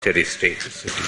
Cherry State City.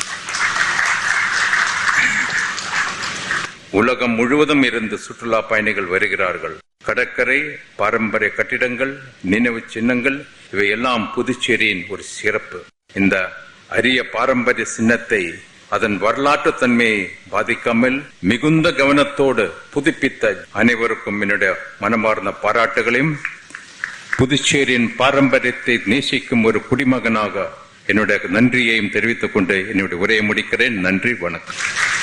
உலகம் முழுவதும் இருந்து சுற்றுலா பயணிகள் வருகிறார்கள் கடற்கரை பாரம்பரிய கட்டிடங்கள் நினைவு சின்னங்கள் இவையெல்லாம் புதுச்சேரியின் ஒரு சிறப்பு இந்த அரிய பாரம்பரிய சின்னத்தை அதன் வரலாற்று தன்மையை பாதிக்காமல் மிகுந்த கவனத்தோடு புதுப்பித்த அனைவருக்கும் என்னுடைய மனமார்ந்த பாராட்டுகளையும் புதுச்சேரியின் பாரம்பரியத்தை நேசிக்கும் ஒரு குடிமகனாக என்னுடைய நன்றியையும் தெரிவித்துக் கொண்டு என்னுடைய உரையை முடிக்கிறேன் நன்றி வணக்கம்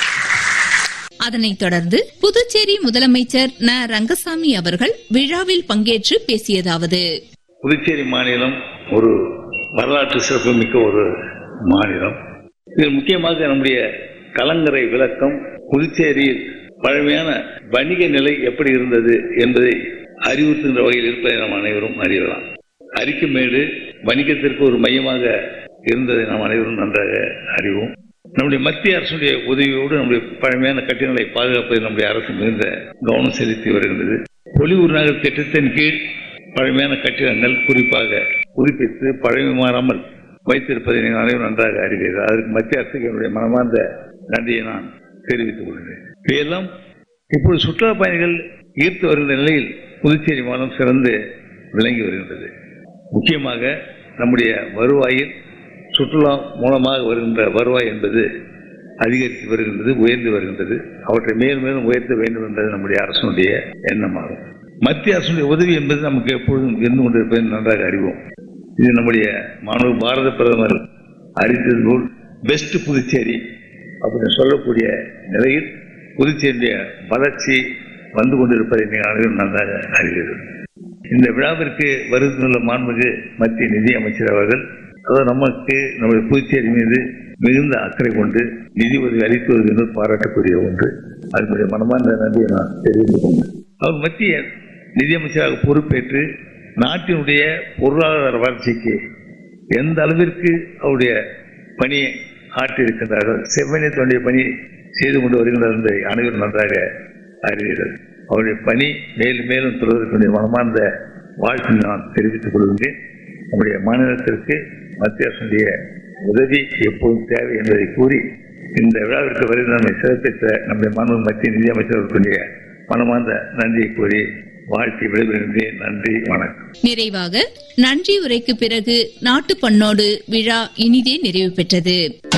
அதனைத் தொடர்ந்து புதுச்சேரி முதலமைச்சர் ந ரங்கசாமி அவர்கள் விழாவில் பங்கேற்று பேசியதாவது புதுச்சேரி மாநிலம் ஒரு வரலாற்று சிறப்புமிக்க ஒரு மாநிலம் இதில் முக்கியமாக நம்முடைய கலங்கரை விளக்கம் புதுச்சேரியில் பழமையான வணிக நிலை எப்படி இருந்தது என்பதை அறிவுறுத்துகின்ற வகையில் இருப்பதை நாம் அனைவரும் அறியலாம் அரிக்குமேடு வணிகத்திற்கு ஒரு மையமாக இருந்ததை நாம் அனைவரும் நன்றாக அறிவோம் நம்முடைய மத்திய அரசுடைய உதவியோடு நம்முடைய பழமையான கட்டிடங்களை பாதுகாப்பதில் நம்முடைய அரசு மிகுந்த கவனம் செலுத்தி வருகின்றது பொலிவூர் நகர் திட்டத்தின் கீழ் பழமையான கட்டிடங்கள் குறிப்பாக புதுப்பித்து பழமை மாறாமல் வைத்திருப்பதை நீங்கள் அனைவரும் நன்றாக அறிவீர்கள் அதற்கு மத்திய அரசுக்கு என்னுடைய மனமார்ந்த நன்றியை நான் தெரிவித்துக் கொள்கிறேன் இவையெல்லாம் இப்பொழுது சுற்றுலா பயணிகள் ஈர்த்து வருகின்ற நிலையில் புதுச்சேரி மாநிலம் சிறந்து விளங்கி வருகின்றது முக்கியமாக நம்முடைய வருவாயில் சுற்றுலா மூலமாக வருகின்ற வருவாய் என்பது அதிகரித்து வருகின்றது உயர்ந்து வருகின்றது அவற்றை மேலும் மேலும் உயர்த்த வேண்டும் என்பது நம்முடைய அரசனுடைய எண்ணமாகும் மத்திய அரசுடைய உதவி என்பது நமக்கு எப்பொழுதும் இருந்து கொண்டிருப்பதை நன்றாக அறிவோம் இது நம்முடைய மாணவ பாரத பிரதமர் அறிந்தது போல் பெஸ்ட் புதுச்சேரி அப்படின்னு சொல்லக்கூடிய நிலையில் புதுச்சேரியுடைய வளர்ச்சி வந்து கொண்டிருப்பதை நீங்கள் அனைவரும் நன்றாக அறிவீர்கள் இந்த விழாவிற்கு வருகின்ற மாண்புமிகு மத்திய நிதி அமைச்சர் அவர்கள் அதாவது நமக்கு நம்முடைய புதுச்சேரி மீது மிகுந்த அக்கறை கொண்டு நிதி உதவி அளித்து வருகின்ற பாராட்டக்கூடிய ஒன்று அதனுடைய மனமார்ந்த நன்றியை நான் தெரிவித்துக் கொண்டேன் அவர் மத்திய நிதியமைச்சராக பொறுப்பேற்று நாட்டினுடைய பொருளாதார வளர்ச்சிக்கு எந்த அளவிற்கு அவருடைய பணியை ஆற்றியிருக்கின்றார்கள் செவ்வனியத்தினுடைய பணி செய்து கொண்டு வருகின்றார் என்பதை அனைவரும் நன்றாக அறிவீர்கள் அவருடைய பணி மேலும் மேலும் தொடர்வதற்குரிய மனமார்ந்த வாழ்த்து நான் தெரிவித்துக் கொள்கின்றேன் நம்முடைய மாநிலத்திற்கு மத்திய அரசுடைய உதவி எப்போதும் தேவை என்பதை கூறி இந்த விழாவிற்கு வருகிற நம்மை சிறப்பித்த நம்முடைய மாண்பு மத்திய நிதியமைச்சர்களுடைய மனமார்ந்த நன்றியை கூறி வாழ்த்தி விடைபெறுகின்றேன் நன்றி வணக்கம் நிறைவாக நன்றி உரைக்கு பிறகு நாட்டு பண்ணோடு விழா இனிதே நிறைவு பெற்றது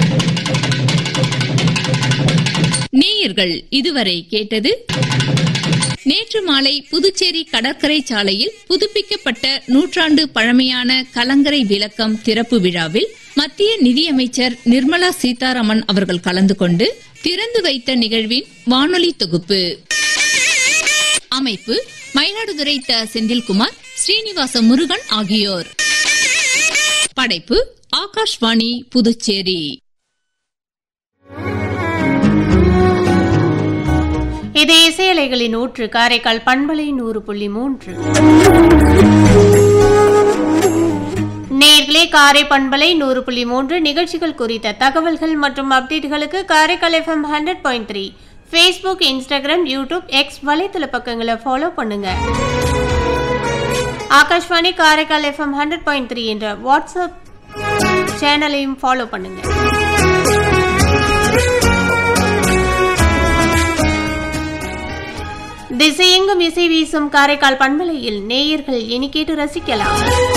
நேயர்கள் இதுவரை கேட்டது நேற்று மாலை புதுச்சேரி கடற்கரை சாலையில் புதுப்பிக்கப்பட்ட நூற்றாண்டு பழமையான கலங்கரை விளக்கம் திறப்பு விழாவில் மத்திய நிதியமைச்சர் நிர்மலா சீதாராமன் அவர்கள் கலந்து கொண்டு திறந்து வைத்த நிகழ்வின் வானொலி தொகுப்பு அமைப்பு மயிலாடுதுறை த செந்தில்குமார் ஸ்ரீனிவாச முருகன் ஆகியோர் படைப்பு ஆகாஷ்வாணி புதுச்சேரி இது இசையலைகளின் ஊற்று காரைக்கால் பண்பலை நூறு புள்ளி மூன்று நேர்களே காரை பண்பலை நூறு புள்ளி மூன்று நிகழ்ச்சிகள் குறித்த தகவல்கள் மற்றும் அப்டேட்டுகளுக்கு Karaikal FM hundred point three Facebook Instagram YouTube X வலைத்தள பக்கங்களை ஃபாலோ பண்ணுங்க Akashvani Karaikal FM hundred point three என்ற வாட்ஸ்அப் சேனலையும் ஃபாலோ பண்ணுங்க திசையெங்கும் இசை வீசும் காரைக்கால் பண்பலையில் நேயர்கள் இனி கேட்டு ரசிக்கலாம்